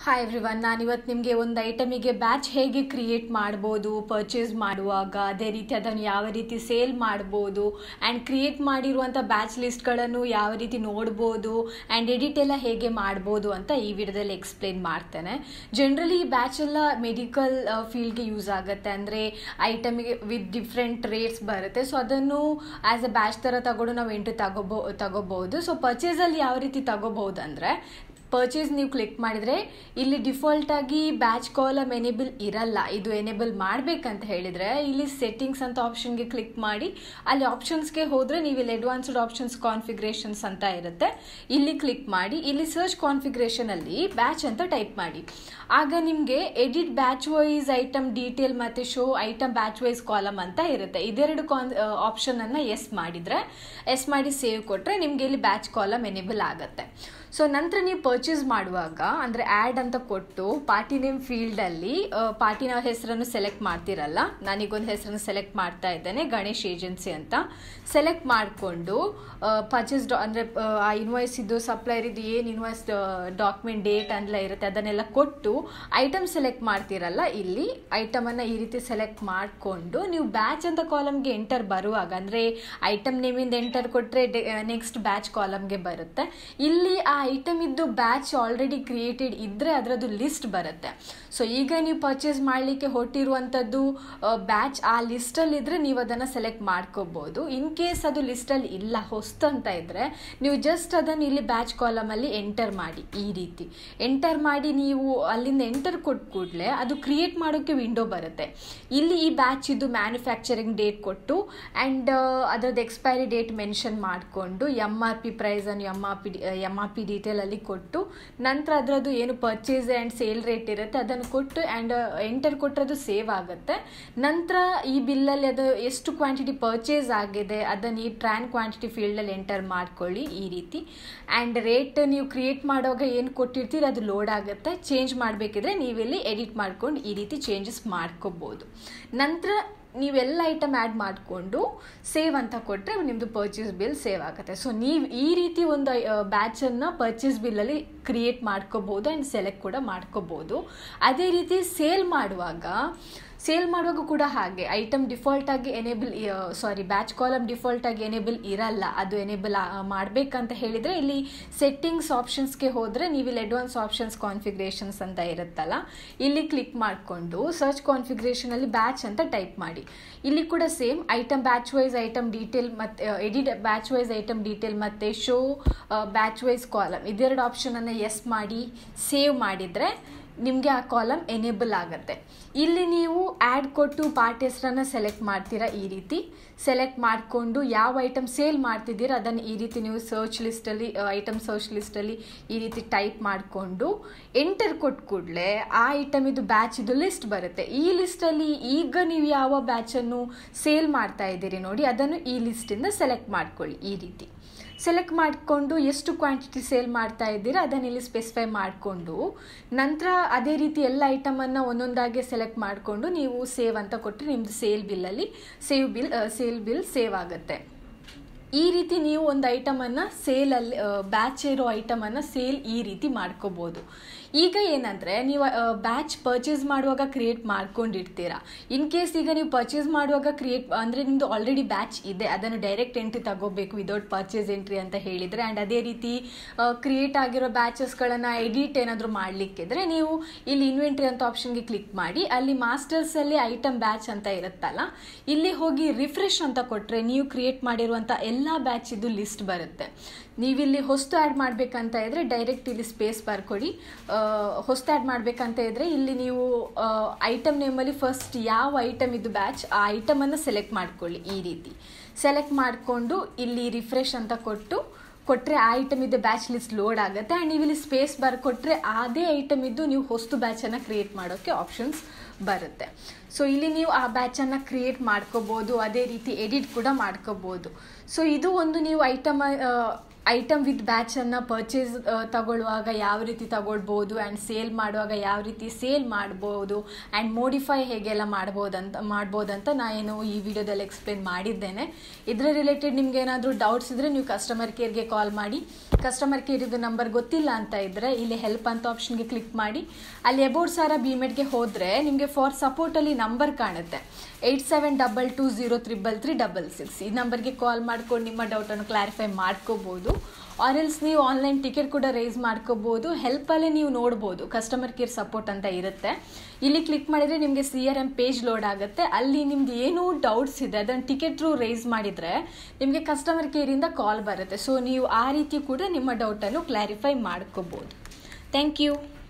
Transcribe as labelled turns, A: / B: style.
A: hi everyone ನಾನಿವತ್ತು ನಿಮಗೆ ಒಂದು ಐಟಮಿಗೆ ಬ್ಯಾಚ್ ಹೇಗೆ ಕ್ರಿಯೇಟ್ ಮಾಡ್ಬೋದು ಪರ್ಚೇಸ್ ಮಾಡುವಾಗ ಅದೇ ರೀತಿ ಅದನ್ನು ಯಾವ ರೀತಿ ಸೇಲ್ ಮಾಡ್ಬೋದು ಆ್ಯಂಡ್ ಕ್ರಿಯೇಟ್ ಮಾಡಿರುವಂಥ ಬ್ಯಾಚ್ ಲಿಸ್ಟ್ಗಳನ್ನು ಯಾವ ರೀತಿ ನೋಡ್ಬೋದು ಆ್ಯಂಡ್ ಎಡಿಟ್ ಎಲ್ಲ ಹೇಗೆ ಮಾಡ್ಬೋದು ಅಂತ ಈ ವಿಡಿಯೋದಲ್ಲಿ ಎಕ್ಸ್ಪ್ಲೇನ್ ಮಾಡ್ತೇನೆ ಜನರಲಿ ಈ ಬ್ಯಾಚ್ ಎಲ್ಲ ಮೆಡಿಕಲ್ ಫೀಲ್ಡ್ಗೆ ಯೂಸ್ ಆಗುತ್ತೆ ಅಂದರೆ ಐಟಮಿಗೆ ವಿತ್ ಡಿಫ್ರೆಂಟ್ ರೇಟ್ಸ್ ಬರುತ್ತೆ ಸೊ ಅದನ್ನು ಆ್ಯಸ್ ಅ ಬ್ಯಾಚ್ ಥರ ತಗೊಂಡು ನಾವು ಎಂಟ್ರಿ ತಗೋಬೋ ತಗೋಬಹುದು ಸೊ ಪರ್ಚೇಸಲ್ಲಿ ಯಾವ ರೀತಿ ತಗೋಬಹುದು ಅಂದರೆ ಪರ್ಚೇಸ್ ನೀವು ಕ್ಲಿಕ್ ಮಾಡಿದರೆ ಇಲ್ಲಿ ಡಿಫಾಲ್ಟ್ ಆಗಿ ಬ್ಯಾಚ್ ಕಾಲಮ್ ಎನೇಬಲ್ ಇರಲ್ಲ ಇದು ಎನೇಬಲ್ ಮಾಡಬೇಕಂತ ಹೇಳಿದರೆ ಇಲ್ಲಿ ಸೆಟ್ಟಿಂಗ್ಸ್ ಅಂತ ಆಪ್ಷನ್ಗೆ ಕ್ಲಿಕ್ ಮಾಡಿ ಅಲ್ಲಿ ಆಪ್ಷನ್ಸ್ಗೆ ಹೋದರೆ ನೀವು ಇಲ್ಲಿ ಅಡ್ವಾನ್ಸ್ಡ್ ಆಪ್ಷನ್ಸ್ ಕಾನ್ಫಿಗ್ರೇಷನ್ಸ್ ಅಂತ ಇರುತ್ತೆ ಇಲ್ಲಿ ಕ್ಲಿಕ್ ಮಾಡಿ ಇಲ್ಲಿ ಸರ್ಚ್ ಕಾನ್ಫಿಗ್ರೇಷನಲ್ಲಿ ಬ್ಯಾಚ್ ಅಂತ ಟೈಪ್ ಮಾಡಿ ಆಗ ನಿಮಗೆ edit batch wise item detail ಮತ್ತು show item batch wise column ಅಂತ ಇರುತ್ತೆ ಇದೆರಡು ಕಾನ್ ಆಪ್ಷನನ್ನು ಎಸ್ ಮಾಡಿದರೆ ಎಸ್ ಮಾಡಿ ಸೇವ್ ಕೊಟ್ಟರೆ ನಿಮಗೆ ಇಲ್ಲಿ ಬ್ಯಾಚ್ ಕಾಲಮ್ ಎನೇಬಲ್ ಆಗುತ್ತೆ ಸೊ ನಂತರ ನೀವು ಪರ್ಚೇಸ್ ಮಾಡುವಾಗ ಅಂದರೆ ಆ್ಯಡ್ ಅಂತ ಕೊಟ್ಟು ಪಾರ್ಟಿ ನೇಮ್ ಫೀಲ್ಡಲ್ಲಿ ಪಾರ್ಟಿನ ಹೆಸರನ್ನು ಸೆಲೆಕ್ಟ್ ಮಾಡ್ತಿರಲ್ಲ ನಾನೀಗೊಂದು ಹೆಸರನ್ನು ಸೆಲೆಕ್ಟ್ ಮಾಡ್ತಾ ಇದ್ದೇನೆ ಗಣೇಶ್ ಏಜೆನ್ಸಿ ಅಂತ ಸೆಲೆಕ್ಟ್ ಮಾಡಿಕೊಂಡು ಪರ್ಚೇಸ್ ಡಾ ಅಂದರೆ ಆ ಇನ್ವಾಯ್ಸ್ ಇದು ಸಪ್ಲೈರ್ ಇದು ಏನು ಇನ್ವಾಯ್ಸ್ ಡಾಕ್ಯುಮೆಂಟ್ ಡೇಟ್ ಅಂತೆಲ್ಲ ಇರುತ್ತೆ ಅದನ್ನೆಲ್ಲ ಕೊಟ್ಟು ಐಟಮ್ ಸೆಲೆಕ್ಟ್ ಮಾಡ್ತಿರಲ್ಲ ಇಲ್ಲಿ ಐಟಮನ್ನು ಈ ರೀತಿ ಸೆಲೆಕ್ಟ್ ಮಾಡಿಕೊಂಡು ನೀವು ಬ್ಯಾಚ್ ಅಂತ ಕಾಲಮ್ಗೆ ಎಂಟರ್ ಬರುವಾಗ ಅಂದರೆ ಐಟಮ್ ನೇಮಿಂದ ಎಂಟರ್ ಕೊಟ್ಟರೆ ನೆಕ್ಸ್ಟ್ ಬ್ಯಾಚ್ ಕಾಲಮ್ಗೆ ಬರುತ್ತೆ ಇಲ್ಲಿ ಆ ಐಟಮ್ ಇದ್ದು ಬ್ಯಾಚ್ ಆಲ್ರೆಡಿ ಕ್ರಿಯೇಟೆಡ್ ಇದ್ದರೆ ಅದರದ್ದು ಲಿಸ್ಟ್ ಬರುತ್ತೆ ಸೊ ಈಗ ನೀವು ಪರ್ಚೇಸ್ ಮಾಡಲಿಕ್ಕೆ ಹೊಟ್ಟಿರುವಂಥದ್ದು ಬ್ಯಾಚ್ ಆ ಲಿಸ್ಟಲ್ಲಿ ಇದ್ದರೆ ನೀವು ಅದನ್ನು ಸೆಲೆಕ್ಟ್ ಮಾಡ್ಕೋಬೋದು ಇನ್ ಕೇಸ್ ಅದು ಲಿಸ್ಟಲ್ಲಿ ಇಲ್ಲ ಹೊಸ್ತು ಅಂತ ಇದ್ದರೆ ನೀವು ಜಸ್ಟ್ ಅದನ್ನು ಇಲ್ಲಿ ಬ್ಯಾಚ್ ಕಾಲಮಲ್ಲಿ ಎಂಟರ್ ಮಾಡಿ ಈ ರೀತಿ ಎಂಟರ್ ಮಾಡಿ ನೀವು ಅಲ್ಲಿಂದ ಎಂಟರ್ ಕೊಟ್ಟ ಕೂಡಲೇ ಅದು ಕ್ರಿಯೇಟ್ ಮಾಡೋಕ್ಕೆ ವಿಂಡೋ ಬರುತ್ತೆ ಇಲ್ಲಿ ಈ ಬ್ಯಾಚ್ ಇದು ಮ್ಯಾನುಫ್ಯಾಕ್ಚರಿಂಗ್ ಡೇಟ್ ಕೊಟ್ಟು ಆ್ಯಂಡ್ ಅದರದ್ದು ಎಕ್ಸ್ಪೈರಿ ಡೇಟ್ ಮೆನ್ಷನ್ ಮಾಡಿಕೊಂಡು ಎಮ್ ಆರ್ ಪಿ ಪ್ರೈಸನ್ನು M R P M R P ಡೀಟೇಲಲ್ಲಿ ಕೊಟ್ಟು ನಂತರ ಅದರದ್ದು ಏನು ಪರ್ಚೇಸ್ ಆ್ಯಂಡ್ ಸೇಲ್ ರೇಟ್ ಇರುತ್ತೆ ಅದನ್ನು ಕೊಟ್ಟು ಆ್ಯಂಡ್ ಎಂಟರ್ ಕೊಟ್ಟರೆ ಅದು ಸೇವ್ ಆಗುತ್ತೆ ನಂತರ ಈ ಬಿಲ್ಲಲ್ಲಿ ಅದು ಎಷ್ಟು ಕ್ವಾಂಟಿಟಿ ಪರ್ಚೇಸ್ ಆಗಿದೆ ಅದನ್ನು ಈ ಟ್ರಾನ್ ಕ್ವಾಂಟಿಟಿ ಫೀಲ್ಡಲ್ಲಿ ಎಂಟರ್ ಮಾಡ್ಕೊಳ್ಳಿ ಈ ರೀತಿ ಆ್ಯಂಡ್ ರೇಟ್ ನೀವು ಕ್ರಿಯೇಟ್ ಮಾಡುವಾಗ ಏನು ಕೊಟ್ಟಿರ್ತೀರಿ ಅದು ಲೋಡ್ ಆಗುತ್ತೆ ಚೇಂಜ್ ಮಾಡಬೇಕಿದ್ರೆ ನೀವಿಲ್ಲಿ ಎಡಿಟ್ ಮಾಡ್ಕೊಂಡು ಈ ರೀತಿ ಚೇಂಜಸ್ ಮಾಡ್ಕೋಬೋದು ನಂತರ ನೀವೆಲ್ಲ ಐಟಮ್ ಆ್ಯಡ್ ಮಾಡಿಕೊಂಡು ಸೇವ್ ಅಂತ ಕೊಟ್ಟರೆ ನಿಮ್ಮದು ಪರ್ಚೇಸ್ ಬಿಲ್ ಸೇವ್ ಆಗುತ್ತೆ ಸೊ ನೀವು ಈ ರೀತಿ ಒಂದು ಬ್ಯಾಚನ್ನು ಪರ್ಚೇಸ್ ಬಿಲ್ಲಲ್ಲಿ ಕ್ರಿಯೇಟ್ ಮಾಡ್ಕೋಬೋದು ಆ್ಯಂಡ್ ಸೆಲೆಕ್ಟ್ ಕೂಡ ಮಾಡ್ಕೋಬೋದು ಅದೇ ರೀತಿ ಸೇಲ್ ಮಾಡುವಾಗ ಸೇಲ್ ಮಾಡುವಾಗ ಕೂಡ ಹಾಗೆ ಐಟಮ್ ಡಿಫಾಲ್ಟ್ ಆಗಿ enable sorry batch column default ಆಗಿ ಎನೇಬಲ್ ಇರಲ್ಲ ಅದು ಎನೇಬಲ್ ಮಾಡಬೇಕಂತ ಹೇಳಿದರೆ ಇಲ್ಲಿ ಸೆಟ್ಟಿಂಗ್ಸ್ ಆಪ್ಷನ್ಸ್ಗೆ ಹೋದರೆ ನೀವು ಇಲ್ಲಿ ಅಡ್ವಾನ್ಸ್ ಆಪ್ಷನ್ಸ್ ಕಾನ್ಫಿಗ್ರೇಷನ್ಸ್ ಅಂತ ಇರುತ್ತಲ್ಲ ಇಲ್ಲಿ ಕ್ಲಿಕ್ ಮಾಡಿಕೊಂಡು ಸರ್ಚ್ ಕಾನ್ಫಿಗ್ರೇಷನಲ್ಲಿ ಬ್ಯಾಚ್ ಅಂತ ಟೈಪ್ ಮಾಡಿ ಇಲ್ಲಿ ಕೂಡ same item batch wise item detail ಮತ್ತು edit batch wise item detail ಮತ್ತು ಶೋ ಬ್ಯಾಚ್ ವೈಸ್ ಕಾಲಮ್ ಇದೆರಡು ಆಪ್ಷನನ್ನು ಎಸ್ ಮಾಡಿ ಸೇವ್ ಮಾಡಿದರೆ ನಿಮಗೆ ಆ ಕಾಲಮ್ ಎನೇಬಲ್ ಆಗುತ್ತೆ ಇಲ್ಲಿ ನೀವು ಆ್ಯಡ್ ಕೊಟ್ಟು ಪಾರ್ಟ್ ಹೆಸರನ್ನು ಸೆಲೆಕ್ಟ್ ಮಾಡ್ತೀರಾ ಈ ರೀತಿ ಸೆಲೆಕ್ಟ್ ಮಾಡಿಕೊಂಡು ಯಾವ ಐಟಮ್ ಸೇಲ್ ಮಾಡ್ತಿದ್ದೀರಾ ಅದನ್ನು ಈ ರೀತಿ ನೀವು ಸರ್ಚ್ ಲಿಸ್ಟಲ್ಲಿ ಐಟಮ್ ಸರ್ಚ್ ಲಿಸ್ಟಲ್ಲಿ ಈ ರೀತಿ ಟೈಪ್ ಮಾಡಿಕೊಂಡು ಎಂಟರ್ ಕೊಟ್ಟ ಕೂಡಲೇ ಆ ಐಟಮ್ ಇದು ಬ್ಯಾಚ್ ಇದು ಲಿಸ್ಟ್ ಬರುತ್ತೆ ಈ ಲಿಸ್ಟಲ್ಲಿ ಈಗ ನೀವು ಯಾವ ಬ್ಯಾಚನ್ನು ಸೇಲ್ ಮಾಡ್ತಾ ಇದ್ದೀರಿ ನೋಡಿ ಅದನ್ನು ಈ ಲಿಸ್ಟಿಂದ ಸೆಲೆಕ್ಟ್ ಮಾಡ್ಕೊಳ್ಳಿ ಈ ರೀತಿ ಸೆಲೆಕ್ಟ್ ಮಾಡಿಕೊಂಡು ಎಷ್ಟು ಕ್ವಾಂಟಿಟಿ ಸೇಲ್ ಮಾಡ್ತಾ ಇದ್ದೀರಾ ಅದನ್ನು ಇಲ್ಲಿ ಸ್ಪೆಸಿಫೈ ಮಾಡಿಕೊಂಡು ನಂತರ ಅದೇ ರೀತಿ ಎಲ್ಲ ಐಟಮನ್ನು ಒಂದೊಂದಾಗಿ ಸೆಲೆಕ್ಟ್ ಮಾಡಿಕೊಂಡು ನೀವು ಸೇವ್ ಅಂತ ಕೊಟ್ಟರೆ ನಿಮ್ಮದು ಸೇಲ್ ಬಿಲ್ಲಲ್ಲಿ save bill sale bill save ಆಗುತ್ತೆ ಈ ರೀತಿ ನೀವು ಒಂದು ಐಟಮನ್ನು ಸೇಲಲ್ಲಿ ಬ್ಯಾಚ್ ಇರೋ ಐಟಮನ್ನು ಸೇಲ್ ಈ ರೀತಿ ಮಾಡ್ಕೋಬೋದು ಈಗ ಏನಂದರೆ ನೀವು ಬ್ಯಾಚ್ ಪರ್ಚೇಸ್ ಮಾಡುವಾಗ ಕ್ರಿಯೇಟ್ ಮಾಡ್ಕೊಂಡಿರ್ತೀರಾ ಇನ್ ಕೇಸ್ ಈಗ ನೀವು ಪರ್ಚೇಸ್ ಮಾಡುವಾಗ ಕ್ರಿಯೇಟ್ ಅಂದರೆ ನಿಮ್ಮದು ಆಲ್ರೆಡಿ ಬ್ಯಾಚ್ ಇದೆ ಅದನ್ನು ಡೈರೆಕ್ಟ್ ಎಂಟ್ರಿ ತಗೋಬೇಕು ವಿದೌಟ್ ಪರ್ಚೇಸ್ ಎಂಟ್ರಿ ಅಂತ ಹೇಳಿದರೆ ಆ್ಯಂಡ್ ಅದೇ ರೀತಿ ಕ್ರಿಯೇಟ್ ಆಗಿರೋ ಬ್ಯಾಚಸ್ಗಳನ್ನು ಎಡಿಟ್ ಏನಾದರೂ ಮಾಡಲಿಕ್ಕಿದ್ರೆ ನೀವು ಇಲ್ಲಿ ಇನ್ವೆಂಟ್ರಿ ಅಂತ ಆಪ್ಷನ್ಗೆ ಕ್ಲಿಕ್ ಮಾಡಿ ಅಲ್ಲಿ ಮಾಸ್ಟರ್ಸಲ್ಲಿ ಐಟಮ್ ಬ್ಯಾಚ್ ಅಂತ ಇರುತ್ತಲ್ಲ ಇಲ್ಲಿ ಹೋಗಿ ರಿಫ್ರೆಶ್ ಅಂತ ಕೊಟ್ಟರೆ ನೀವು ಕ್ರಿಯೇಟ್ ಮಾಡಿರುವಂಥ ಎಲ್ಲ ಬ್ಯಾಚ್ ಇದು ಲಿಸ್ಟ್ ಬರುತ್ತೆ ನೀವಿಲ್ಲಿ ಹೊಸ್ತು ಆ್ಯಡ್ ಮಾಡಬೇಕಂತ ಇದ್ದರೆ ಡೈರೆಕ್ಟ್ ಇಲ್ಲಿ ಸ್ಪೇಸ್ ಬರ್ಕೊಡಿ ಹೊಸ್ತು ಆ್ಯಡ್ ಮಾಡಬೇಕಂತ ಇದ್ದರೆ ಇಲ್ಲಿ ನೀವು ಐಟಮ್ ನೇಮಲ್ಲಿ ಫಸ್ಟ್ ಯಾವ ಐಟಮ್ ಇದು ಬ್ಯಾಚ್ ಆ ಐಟಮನ್ನು ಸೆಲೆಕ್ಟ್ ಮಾಡ್ಕೊಳ್ಳಿ ಈ ರೀತಿ ಸೆಲೆಕ್ಟ್ ಮಾಡಿಕೊಂಡು ಇಲ್ಲಿ ರಿಫ್ರೆಶ್ ಅಂತ ಕೊಟ್ಟು ಕೊಟ್ಟರೆ ಆ ಐಟಮ್ ಇದ್ದ ಬ್ಯಾಚ್ ಲಿಸ್ಟ್ ಲೋಡ್ ಆಗುತ್ತೆ ಆ್ಯಂಡ್ ನೀವು ಇಲ್ಲಿ ಸ್ಪೇಸ್ ಬರ್ಕೊಟ್ರೆ ಅದೇ ಐಟಮ್ ಇದ್ದು ನೀವು ಹೊಸ್ತು ಬ್ಯಾಚನ್ನು ಕ್ರಿಯೇಟ್ ಮಾಡೋಕ್ಕೆ ಆಪ್ಷನ್ಸ್ ಬರುತ್ತೆ ಸೊ ಇಲ್ಲಿ ನೀವು ಆ ಬ್ಯಾಚನ್ನು ಕ್ರಿಯೇಟ್ ಮಾಡ್ಕೋಬೋದು ಅದೇ ರೀತಿ ಎಡಿಟ್ ಕೂಡ ಮಾಡ್ಕೋಬೋದು ಸೊ ಇದು ಒಂದು ನೀವು ಐಟಮ್ ಐಟಮ್ ವಿತ್ ಬ್ಯಾಚನ್ನು ಪರ್ಚೇಸ್ ತಗೊಳ್ಳುವಾಗ ಯಾವ ರೀತಿ ತಗೊಳ್ಬೋದು ಆ್ಯಂಡ್ ಸೇಲ್ ಮಾಡುವಾಗ ಯಾವ ರೀತಿ ಸೇಲ್ ಮಾಡ್ಬೋದು ಆ್ಯಂಡ್ ಮೋಡಿಫೈ ಹೇಗೆಲ್ಲ ಮಾಡ್ಬೋದಂತ ಮಾಡ್ಬೋದಂತ ನಾನು ಈ ವಿಡಿಯೋದಲ್ಲಿ ಎಕ್ಸ್ಪ್ಲೇನ್ ಮಾಡಿದ್ದೇನೆ ಇದರ ರಿಲೇಟೆಡ್ ನಿಮ್ಗೆ ಏನಾದರೂ ಡೌಟ್ಸ್ ಇದ್ದರೆ ನೀವು ಕಸ್ಟಮರ್ ಕೇರ್ಗೆ ಕಾಲ್ ಮಾಡಿ ಕಸ್ಟಮರ್ ಕೇರ್ ಇದು ನಂಬರ್ ಗೊತ್ತಿಲ್ಲ ಅಂತ ಇದ್ದರೆ ಇಲ್ಲಿ ಹೆಲ್ಪ್ ಅಂತ ಆಪ್ಷನ್ಗೆ ಕ್ಲಿಕ್ ಮಾಡಿ ಅಲ್ಲಿ ಅಬೌಟ್ ಸಾರ ಬಿಮೆಡ್ಗೆ ಹೋದರೆ ನಿಮಗೆ ಫಾರ್ ಸಪೋರ್ಟಲ್ಲಿ ನಂಬರ್ ಕಾಣುತ್ತೆ eight seven double two zero triple three double six ಈ ನಂಬರ್ಗೆ ಕಾಲ್ ಮಾಡ್ಕೊಂಡು ನಿಮ್ಮ ಡೌಟನ್ನು ಕ್ಲಾರಿಫೈ ಮಾಡ್ಕೋಬೋದು ಆರ್ ಎಲ್ಸ್ ನೀವು ಆನ್ಲೈನ್ ಟಿಕೆಟ್ ಕೂಡ ರೇಸ್ ಮಾಡ್ಕೋಬೋದು ಹೆಲ್ಪಲ್ಲೇ ನೀವು ನೋಡ್ಬೋದು ಕಸ್ಟಮರ್ ಕೇರ್ ಸಪೋರ್ಟ್ ಅಂತ ಇರುತ್ತೆ ಇಲ್ಲಿ ಕ್ಲಿಕ್ ಮಾಡಿದರೆ ನಿಮಗೆ C R M page load ಆಗುತ್ತೆ ಅಲ್ಲಿ ನಿಮ್ದು ಏನೂ ಡೌಟ್ಸ್ ಇದೆ ಅದನ್ನು ಟಿಕೆಟ್ ಥ್ರೂ ರೇಸ್ ಮಾಡಿದರೆ ನಿಮಗೆ ಕಸ್ಟಮರ್ ಕೇರಿಂದ ಕಾಲ್ ಬರುತ್ತೆ ಸೊ ನೀವು ಆ ರೀತಿ ಕೂಡ ನಿಮ್ಮ ಡೌಟನ್ನು ಕ್ಲಾರಿಫೈ ಮಾಡ್ಕೋಬೋದು ಥ್ಯಾಂಕ್ ಯು